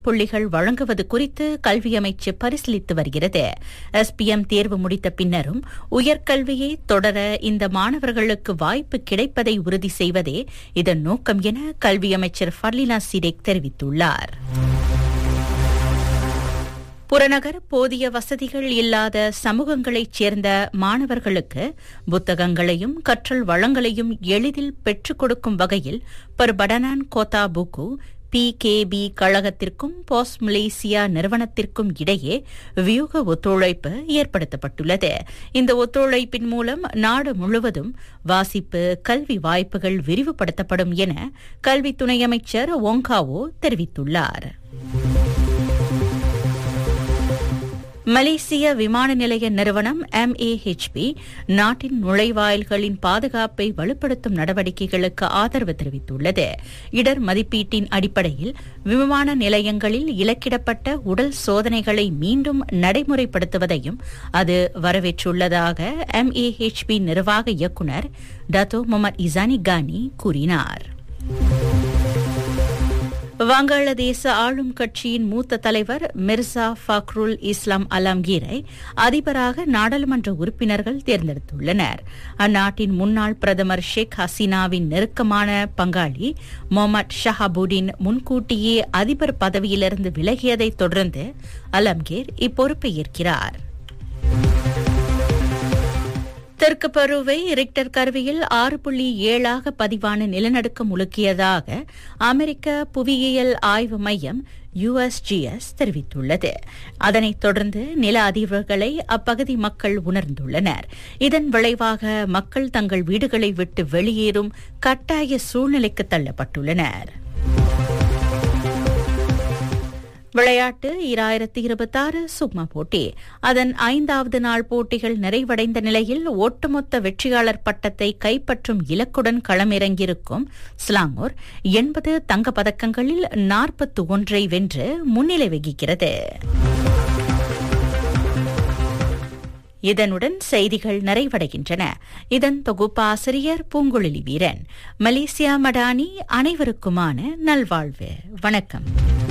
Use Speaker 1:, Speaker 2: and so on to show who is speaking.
Speaker 1: புள்ளிகள் வழங்குவது குறித்து கல்வி அமைச்சு பரிசீலித்து வருகிறது எஸ்பிஎம் தேர்வு முடித்த பின்னரும் உயர்கல்வியை தொடர இந்த மாணவர்களுக்கு வாய்ப்பு கிடைப்பதை உறுதி செய்வதே இதன் நோக்கம் என கல்வி அமைச்சர் ஃபர்லினா சிடேக் தெரிவித்துள்ளார் புறநகர் போதிய வசதிகள் இல்லாத சமூகங்களைச் சேர்ந்த மாணவர்களுக்கு புத்தகங்களையும் கற்றல் வளங்களையும் எளிதில் பெற்றுக் கொடுக்கும் வகையில் பர்படனான் கோத்தா புக்கு பிகேபி கழகத்திற்கும் போஸ் மலேசியா நிறுவனத்திற்கும் இடையே வியூக ஒத்துழைப்பு ஏற்படுத்தப்பட்டுள்ளது இந்த ஒத்துழைப்பின் மூலம் நாடு முழுவதும் வாசிப்பு கல்வி வாய்ப்புகள் விரிவுபடுத்தப்படும் என கல்வி துணை அமைச்சர் ஒங்காவோ தெரிவித்துள்ளார் மலேசிய விமான நிலைய நிறுவனம் எம்ஏஹெச்பி நாட்டின் நுழைவாயில்களின் பாதுகாப்பை வலுப்படுத்தும் நடவடிக்கைகளுக்கு ஆதரவு தெரிவித்துள்ளது இடர் மதிப்பீட்டின் அடிப்படையில் விமான நிலையங்களில் இலக்கிடப்பட்ட உடல் சோதனைகளை மீண்டும் நடைமுறைப்படுத்துவதையும் அது வரவேற்றுள்ளதாக எம்ஏஹெச்பி நிர்வாக இயக்குநர் டத்தோ முகமது இசானி கானி கூறினார் வங்காளதேச ஆளும் கட்சியின் மூத்த தலைவர் மிர்சா ஃபக்ருல் இஸ்லாம் அலாம்கீரை அதிபராக நாடாளுமன்ற உறுப்பினர்கள் தேர்ந்தெடுத்துள்ளனர் அந்நாட்டின் முன்னாள் பிரதமர் ஷேக் ஹசீனாவின் நெருக்கமான பங்காளி மொஹமட் ஷஹாபுடின் முன்கூட்டியே அதிபர் பதவியிலிருந்து விலகியதைத் தொடர்ந்து அலம்கீர் இப்பொறுப்பை ஏற்கிறார் தெற்கு பருவை ரிக்டர் கருவியில் ஆறு புள்ளி ஏழாக பதிவான நிலநடுக்கம் உலுக்கியதாக அமெரிக்க புவியியல் ஆய்வு மையம் யுஎஸ்ஜிஎஸ் தெரிவித்துள்ளது அதனைத் தொடர்ந்து நில அதிர்வுகளை அப்பகுதி மக்கள் உணர்ந்துள்ளனர் இதன் விளைவாக மக்கள் தங்கள் வீடுகளை விட்டு வெளியேறும் கட்டாய சூழ்நிலைக்கு தள்ளப்பட்டுள்ளனர் விளையாட்டு இராயிரத்தி இருபத்தாறு சுக்மா போட்டி அதன் ஐந்தாவது நாள் போட்டிகள் நிறைவடைந்த நிலையில் ஒட்டுமொத்த வெற்றியாளர் பட்டத்தை கைப்பற்றும் இலக்குடன் களமிறங்கியிருக்கும் ஸ்லாங்கூர் எண்பது தங்கப் பதக்கங்களில் நாற்பத்தி ஒன்றை வென்று முன்னிலை வகிக்கிறது இதனுடன் செய்திகள் நிறைவடைகின்றன இதன் தொகுப்பாசிரியர் பூங்குழலி வீரன் மலேசியா மடானி அனைவருக்குமான நல்வாழ்வு வணக்கம்